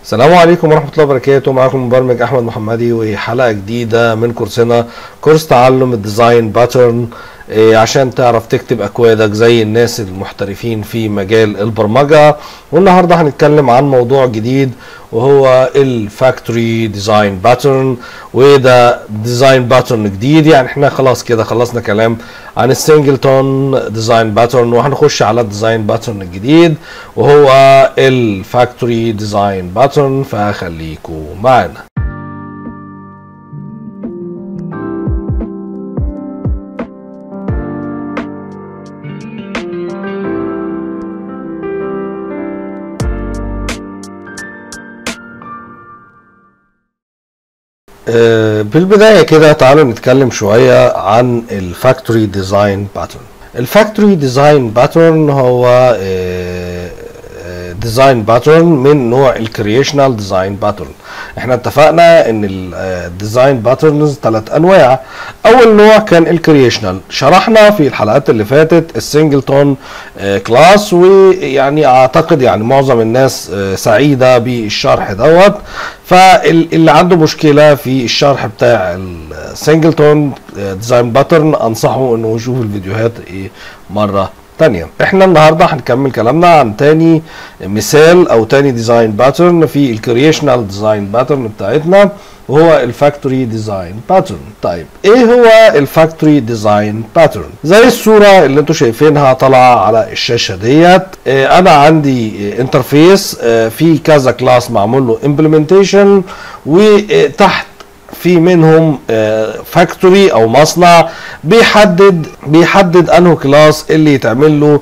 السلام عليكم ورحمة الله وبركاته معكم مبرمج أحمد محمدي وحلقة جديدة من كورسنا كورس تعلم الديزاين باترن إيه، عشان تعرف تكتب أكوادك زي الناس المحترفين في مجال البرمجة والنهاردة هنتكلم عن موضوع جديد وهو الفاكتوري ديزاين باترن وده ديزاين باترن جديد يعني احنا خلاص كده خلصنا كلام عن السنجلتون ديزاين باترن وهنخش على الديزاين باترن الجديد وهو الفاكتوري ديزاين باترن فخليكم معانا آه، بالبداية كده تعالوا نتكلم شوية عن الفاكتوري ديزاين باترن الفاكتوري ديزاين باترن هو ديزاين باترن من نوع الكرييشنال ديزاين باترن احنا اتفقنا ان الديزاين باترنز ثلاث انواع اول نوع كان الكرييشنال شرحنا في الحلقات اللي فاتت السنجلتون كلاس ويعني اعتقد يعني معظم الناس آه، سعيده بالشرح دوت فاللي عنده مشكله في الشرح بتاع السنجلتون ديزاين باترن انصحه انه يشوف الفيديوهات ايه مره تانية احنا النهاردة هنكمل كلامنا عن تاني مثال او تاني ديزاين باترن في الكرييشنال ديزاين باترن بتاعتنا وهو الفاكتوري ديزاين باترن طيب ايه هو الفاكتوري ديزاين باترن زي الصورة اللي انتوا شايفينها طالعة على الشاشة ديت اه انا عندي انترفيس اه في كذا كلاس معمول له امبلمنتيشن وتحت في منهم فاكتوري او مصنع بيحدد بيحدد انه كلاس اللي يتعمل له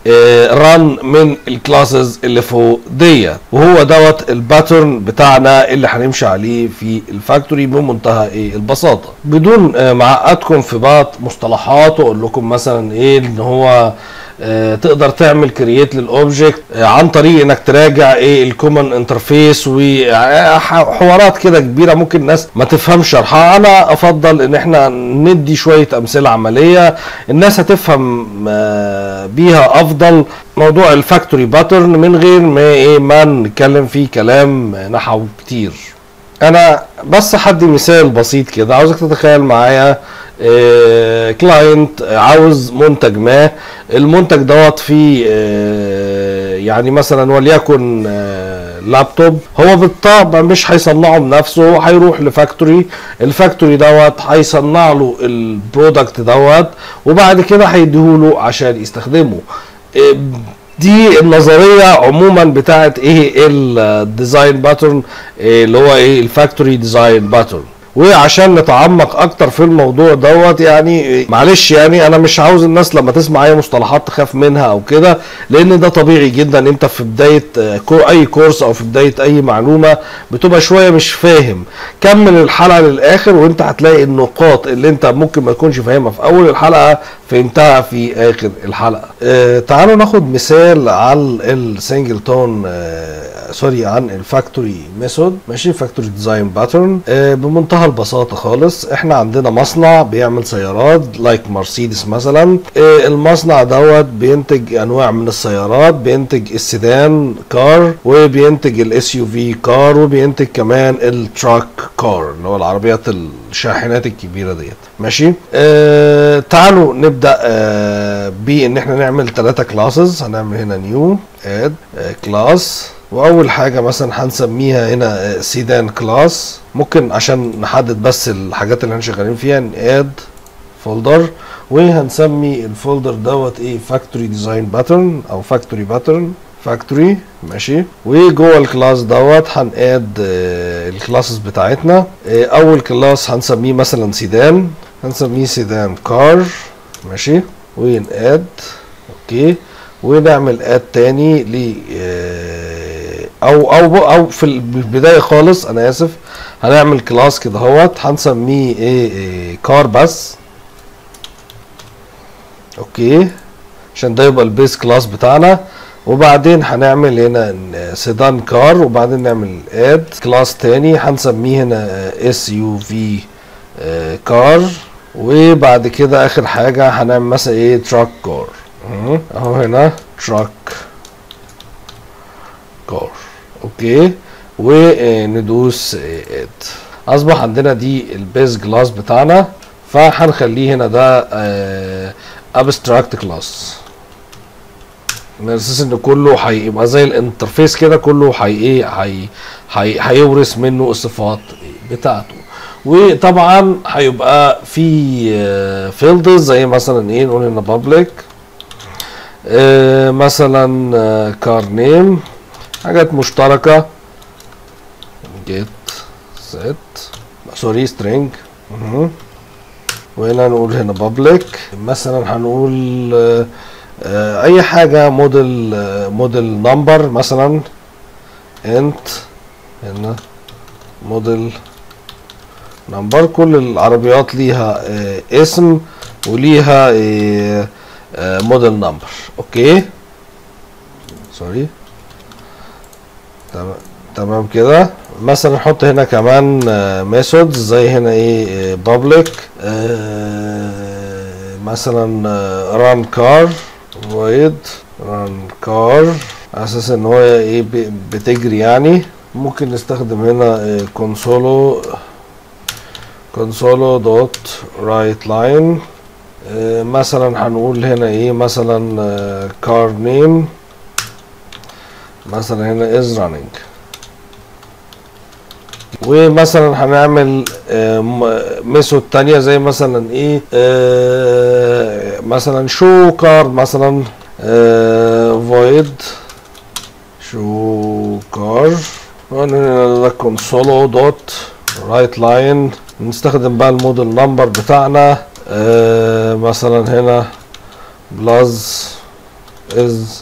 ران من الكلاسز اللي فوق ديت وهو دوت الباترن بتاعنا اللي هنمشي عليه في الفاكتوري بمنتهى ايه البساطه بدون آه، معقدكم في بعض مصطلحات واقول لكم مثلا ايه ان هو آه، تقدر تعمل كرييت للاوبجكت عن طريق انك تراجع ايه الكومن انترفيس وحوارات كده كبيره ممكن الناس ما تفهمش شرحها انا افضل ان احنا ندي شويه امثله عمليه الناس هتفهم آه، بيها افضل موضوع الفاكتوري باترن من غير ما ايه ما نتكلم فيه كلام نحو كتير انا بس حدي مثال بسيط كده عاوزك تتخيل معايا آه، كلاينت عاوز منتج ما المنتج دوت فيه آه، يعني مثلا وليكن آه، لابتوب هو بالطبع مش هيصنعه بنفسه هيروح لفاكتوري الفاكتوري دوت هيصنع له البرودكت دوت وبعد كده هيديهوله عشان يستخدمه آه، دي النظريه عموما بتاعت ايه الديزاين باترن اللي هو ايه الفاكتوري ديزاين باترن وعشان نتعمق اكتر في الموضوع دوت يعني معلش يعني انا مش عاوز الناس لما تسمع اي مصطلحات تخاف منها او كده لان ده طبيعي جدا انت في بدايه آه، كو- اي كورس او في بدايه اي معلومه بتبقى شويه مش فاهم كمل الحلقه للاخر وانت هتلاقي النقاط اللي انت ممكن ما تكونش فاهمها في اول الحلقه فهمتها في اخر الحلقه آه تعالوا ناخد مثال عن السنجل آه سوري عن الفاكتوري ميثود ماشي فاكتوري ديزاين باترن بمنتهى البساطه خالص احنا عندنا مصنع بيعمل سيارات لايك مرسيدس مثلا آه المصنع دوت بينتج انواع من السيارات بينتج السيدان كار وبينتج الاس يو في كار وبينتج كمان التراك كار اللي هو العربيات الشاحنات الكبيره ديت ماشي آه تعالوا نبدا آه بان احنا نعمل ثلاثه كلاسز هنعمل هنا نيو اد كلاس واول حاجه مثلا هنسميها هنا سيدان كلاس ممكن عشان نحدد بس الحاجات اللي احنا شغالين فيها اد فولدر وهنسمي الفولدر دوت ايه فاكتوري ديزاين باترن او فاكتوري باترن فاكتوري ماشي وجوه الكلاس دوت هناد الكلاسز بتاعتنا آه، اول كلاس هنسميه مثلا سيدان هنسميه سيدان كار ماشي وناد اوكي ونعمل اد تاني ل آه، او او او في البدايه خالص انا اسف هنعمل كلاس كده اهوت هنسميه ايه, إيه كار بس اوكي عشان ده يبقى البيس كلاس بتاعنا وبعدين هنعمل هنا سيدان كار وبعدين نعمل اد كلاس تاني هنسميه هنا اس يو في كار وبعد كده اخر حاجه هنعمل مثلا ايه تراك كار اهو هنا تراك كار اوكي وندوس اد اصبح عندنا دي البيز كلاس بتاعنا فهنخليه هنا ده ابستراكت كلاس من اساس ان كله هيبقى زي الانترفيس كده كله هي ايه هي هي هيورث منه الصفات بتاعته وطبعا هيبقى في فيلدز زي مثلا ايه نقول هنا بابليك مثلا كار نيم حاجات مشتركه جيت سيت سوري سترينج وهنا نقول هنا بابليك مثلا هنقول آه، آه، اي حاجه موديل آه، موديل نمبر مثلا انت هنا موديل نمبر كل العربيات ليها آه، اسم وليها آه، آه، موديل نمبر اوكي سوري تمام تمام كده مثلا نحط هنا كمان ميثودز زي هنا ايه بابليك مثلا ران كار void ران كار على اساس ان هو ايه ب- بتجري يعني ممكن نستخدم هنا كونسولو كونسولو دوت رايت لاين مثلا هنقول هنا ايه مثلا كار نيم مثلا هنا از رانينج ومثلا هنعمل ميثود تانية زي مثلا ايه آه، مثلا شو كار مثلا فويد شو كار ده كونسولو دوت رايت لاين نستخدم بقى الموديل نمبر بتاعنا آه، مثلا هنا بلس از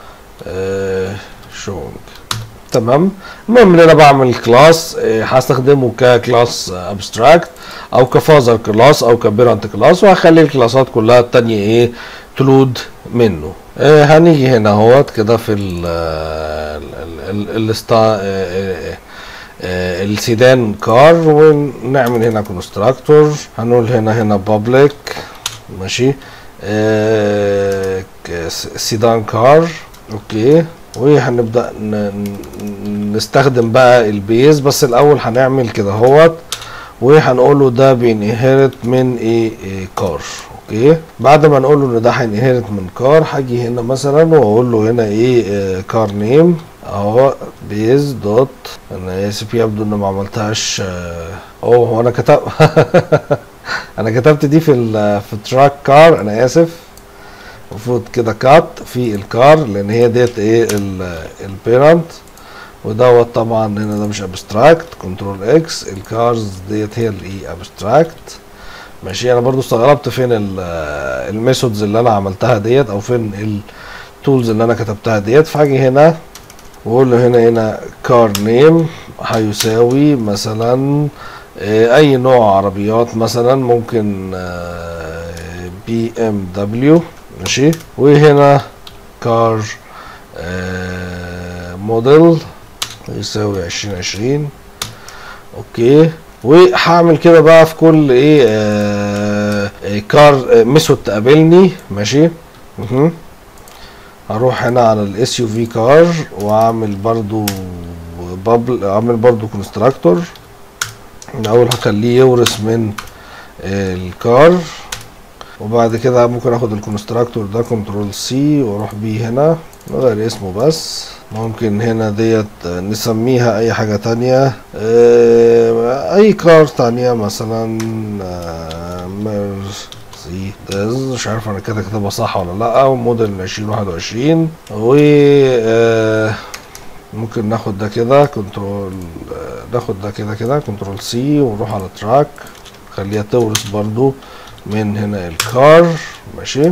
شونج تمام المهم ان انا بعمل كلاس هستخدمه ككلاس ابستراكت او كفازر كلاس او كبيرنت كلاس وهخلي الكلاسات كلها التانية ايه تلود منه آه هنيجي هنا اهوت كده في ال ال ال الستا آه آه السيدان كار ونعمل هنا كونستراكتور هنقول هنا هنا بابليك ماشي آه ك- سيدان كار اوكي وهنبدا ن- ن- نستخدم بقى البيز بس الاول هنعمل كده اهوت وهنقول له ده بينهرت من ايه, إيه كار اوكي بعد ما نقول له ان ده هينهرت من كار هاجي هنا مثلا واقول له هنا ايه, إيه كار نيم اهو بيز دوت انا اسف يبدو ان ما عملتهاش آه، اوه هو انا كتب انا كتبت دي في ال في تراك كار انا اسف المفروض كده كات في الكار لان هي ديت ايه البيرنت ودوت طبعا هنا ده مش ابستراكت كنترول اكس الكارز ديت هي الايه ابستراكت ماشي انا برضو استغربت فين الميثودز اللي انا عملتها ديت او فين التولز اللي انا كتبتها ديت فهاجي هنا واقول له هنا هنا كار نيم هيساوي مثلا آه، اي نوع عربيات مثلا ممكن بي ام دبليو ماشي وهنا كار موديل يساوي عشرين عشرين اوكي وهعمل كده بقى في كل ايه آه آه، كار ميثود تقابلني ماشي مهم. هروح هنا على الاس يو في كار واعمل برضو بابل اعمل برضو كونستراكتور الاول هخليه يورث من آه، الكار وبعد كده ممكن اخد الكونستراكتور ده كنترول سي واروح بيه هنا نغير اسمه بس ممكن هنا ديت نسميها اي حاجة تانية اه، اي كار تانية مثلا اه، مرسيدس مش عارف انا كده كاتبها صح ولا لا وموديل عشرين واحد وعشرين و اه، ممكن ناخد ده كده كنترول اه، ناخد ده كده كده كنترول سي ونروح على تراك خليها تورث برضو من هنا الكار ماشي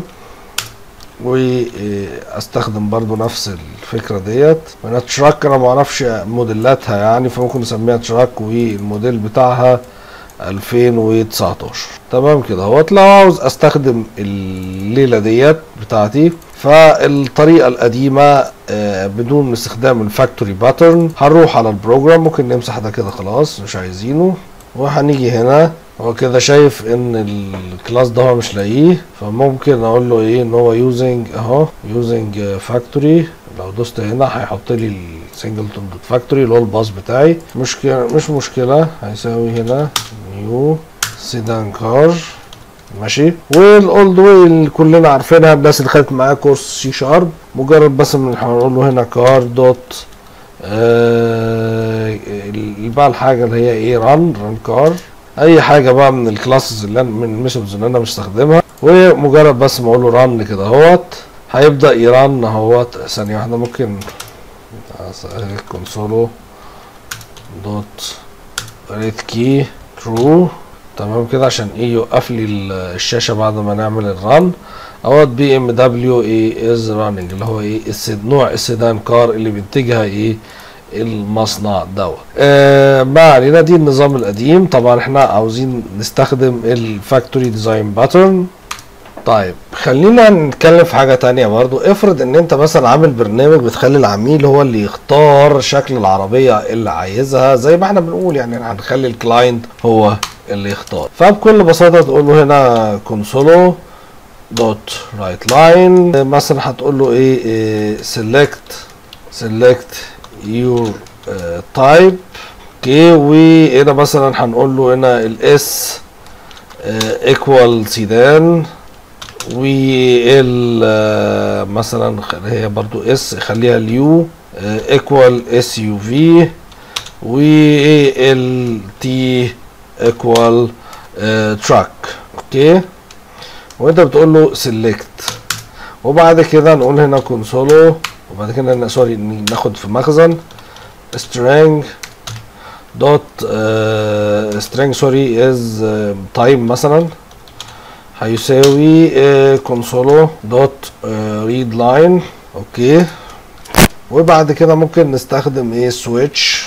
واستخدم برضو نفس الفكره ديت انا تراك انا ما اعرفش موديلاتها يعني فممكن نسميها تراك والموديل بتاعها 2019 تمام كده اهوت لو عاوز استخدم الليله ديت بتاعتي فالطريقه القديمه آه، بدون استخدام الفاكتوري باترن هنروح على البروجرام ممكن نمسح ده كده خلاص مش عايزينه وهنيجي هنا هو كده شايف ان الكلاس ده هو مش لاقيه فممكن اقول له ايه ان هو يوزنج اهو يوزنج فاكتوري لو دوست هنا هيحط لي سنجلتون دوت فاكتوري اللي هو الباص بتاعي مشكله مش مشكله هيساوي هنا نيو سيدان كار ماشي والاولد واي اللي كلنا عارفينها الناس اللي خدت معايا كورس سي شارب مجرد بس من هنقول له هنا كار دوت آه بقى الحاجه اللي هي ايه ران ران كار اي حاجه بقى من الكلاسز اللي انا من الميثودز اللي انا بستخدمها ومجرد بس ما اقول له ران كده اهوت هيبدا يرن اهوت ثانيه واحده ممكن كونسولو دوت ريد كي ترو تمام كده عشان ايه يوقف لي الشاشه بعد ما نعمل الرن اهوت بي ام دبليو اي از راننج اللي هو ايه السد نوع السيدان كار اللي بينتجها ايه المصنع دوت آه ما علينا دي النظام القديم طبعا احنا عاوزين نستخدم الفاكتوري ديزاين باترن طيب خلينا نتكلم في حاجة تانية برضو افرض ان انت مثلا عامل برنامج بتخلي العميل هو اللي يختار شكل العربية اللي عايزها زي ما احنا بنقول يعني هنخلي الكلاينت هو اللي يختار فبكل بساطة تقول له هنا كونسولو دوت رايت لاين مثلا هتقول له ايه سيلكت سيلكت يور تايب اوكي وهنا مثلا هنقول له هنا الاس ايكوال سيدان وال مثلا هي برضو اس خليها اليو ايكوال اس يو في وال تي ايكوال تراك اوكي وانت بتقول له سيلكت وبعد كده نقول هنا كونسولو وبعد كده سوري ناخد في مخزن string دوت string سوري از تايم مثلا هيساوي كونسولو دوت ريد لاين اوكي وبعد كده ممكن نستخدم ايه سويتش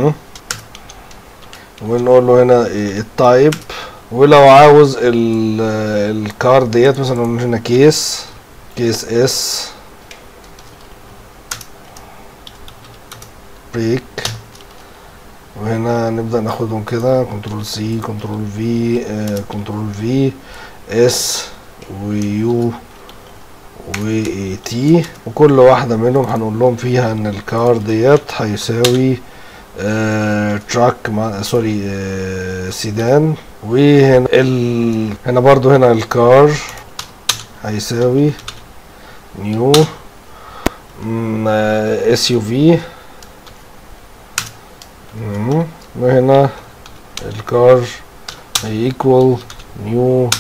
ونقول له هنا إيه التايب ولو عاوز الكار ديت مثلا نقول هنا كيس كيس اس بريك وهنا نبدأ ناخدهم كده كنترول سي كنترول في كنترول في اس ويو وتي وكل واحدة منهم هنقول لهم فيها ان الكار ديت هيساوي آه تراك مع سوري آه سيدان وهنا ال هنا برضو هنا الكار هيساوي نيو اس يو في وهنا الكار هيكوال نيو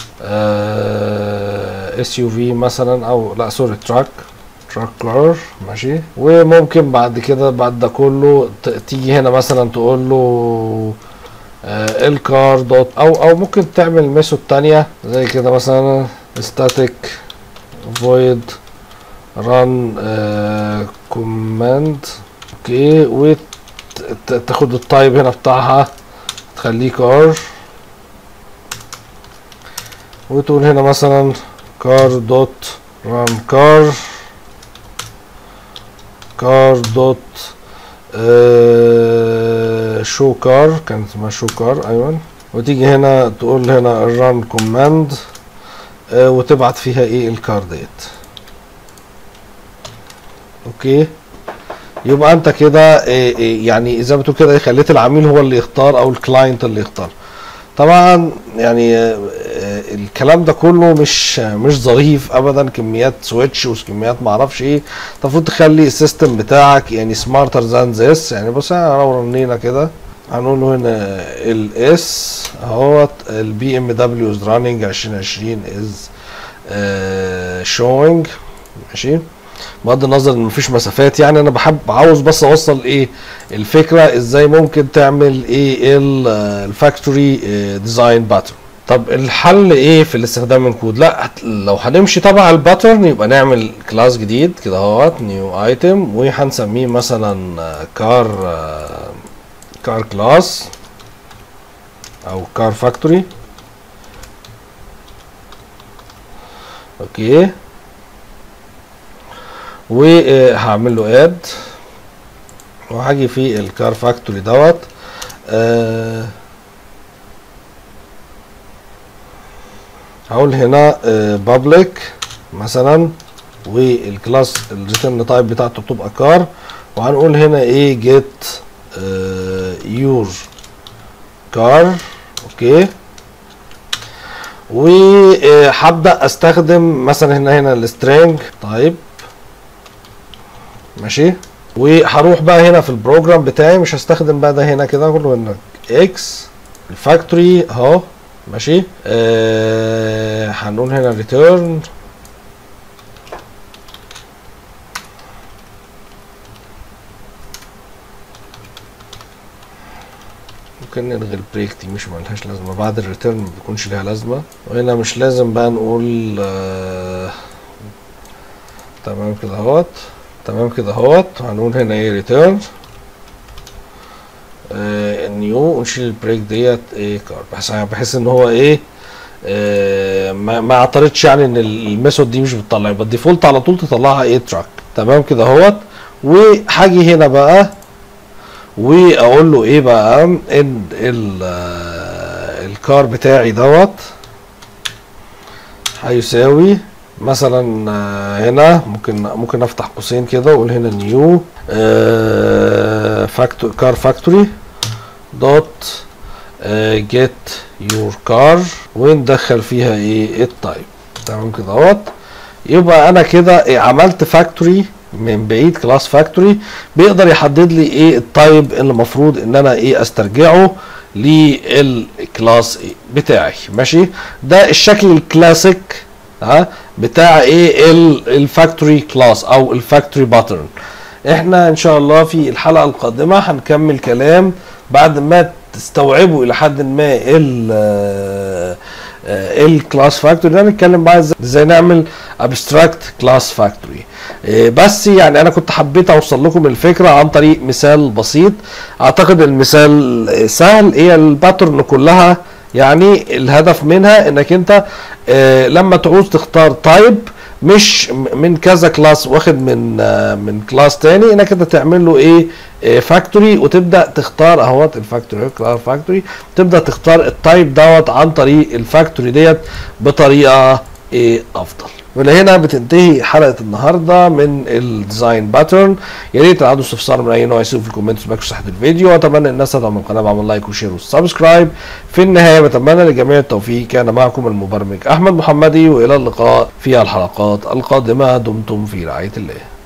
اس يو في مثلا او لا سوري تراك تراك كار ماشي وممكن بعد كده بعد ده كله تيجي هنا مثلا تقول له آه الكار دوت او او ممكن تعمل ميثود تانية زي كده مثلا static void run آه command اوكي وتاخد التايب هنا بتاعها تخليه كار وتقول هنا مثلا كار دوت ران كار كار دوت آه شو كار كانت اسمها شو كار ايوه وتيجي هنا تقول هنا الران كوماند آه وتبعت فيها ايه الكار ديت اوكي يبقى انت كده إيه إيه يعني زي ما بتقول كده خليت العميل هو اللي يختار او الكلاينت اللي يختار طبعا يعني الكلام ده كله مش مش ظريف ابدا كميات سويتش وكميات ما اعرفش ايه المفروض تخلي السيستم بتاعك يعني سمارتر ذان ذس يعني بص لو رنينا كده هنقول له هنا الاس اهوت البي ام دبليو از راننج 2020 از شوينج ماشي بغض النظر ان مفيش مسافات يعني انا بحب عاوز بس اوصل ايه الفكره ازاي ممكن تعمل ايه الفاكتوري ديزاين باترن طب الحل ايه في الاستخدام من كود لا لو هنمشي تبع الباترن يبقى نعمل كلاس جديد كده اهوت نيو ايتم وهنسميه مثلا كار كار كلاس او كار فاكتوري اوكي وهعمل له اد وهاجي في الكار فاكتوري دوت أه هقول هنا بابليك مثلا والكلاس الريتيرن تايب بتاعته بتبقى كار وهنقول هنا ايه جيت يور كار اوكي وهبدا استخدم مثلا هنا هنا السترينج طيب ماشي وهروح بقى هنا في البروجرام بتاعي مش هستخدم بقى ده هنا كده اقول له هنا اكس الفاكتوري اهو ماشي آه هنقول هنا ريتيرن ممكن نلغي البريك دي مش ملهاش لازمه بعد الريتيرن ما بيكونش ليها لازمه وهنا مش لازم بقى نقول آه تمام كده اهوت تمام كده اهوت هنقول هنا ايه ريتيرن آه نيو ونشيل البريك ديت ايه كار بحيث بحيث ان هو ايه آه ما ما اعترضش يعني ان الميثود دي مش بتطلع يبقى الديفولت على طول تطلعها ايه تراك تمام كده اهوت وهاجي هنا بقى واقول له ايه بقى ان ال الكار بتاعي دوت هيساوي مثلا هنا ممكن ممكن افتح قوسين كده واقول هنا نيو فاكتور كار فاكتوري دوت جيت يور كار وندخل فيها ايه التايب تمام كده اهوت يبقى انا كده عملت فاكتوري من بعيد كلاس فاكتوري بيقدر يحدد لي ايه التايب اللي المفروض ان انا ايه استرجعه للكلاس بتاعي ماشي ده الشكل الكلاسيك ها بتاع ايه الفاكتوري كلاس او الفاكتوري باترن احنا ان شاء الله في الحلقه القادمه هنكمل كلام بعد ما تستوعبوا الى حد ما ال الكلاس فاكتوري هنتكلم بقى ازاي نعمل ابستراكت كلاس فاكتوري بس يعني انا كنت حبيت اوصل لكم الفكره عن طريق مثال بسيط اعتقد المثال سهل هي الباترن كلها يعني الهدف منها انك انت لما تعوز تختار تايب مش من كذا كلاس واخد من من كلاس تاني انك انت تعمل له ايه فاكتوري وتبدا تختار اهوت الفاكتوري كلاس فاكتوري تبدا تختار التايب دوت عن طريق الفاكتوري ديت بطريقه ايه افضل ومن هنا بتنتهي حلقه النهارده من الديزاين باترن يا ريت عندوا استفسار من اي نوع يسيبوا في الكومنتس باكس تحت الفيديو واتمنى الناس تدعم القناه بعمل لايك وشير وسبسكرايب في النهايه بتمنى لجميع التوفيق كان معكم المبرمج احمد محمدي والى اللقاء في الحلقات القادمه دمتم في رعايه الله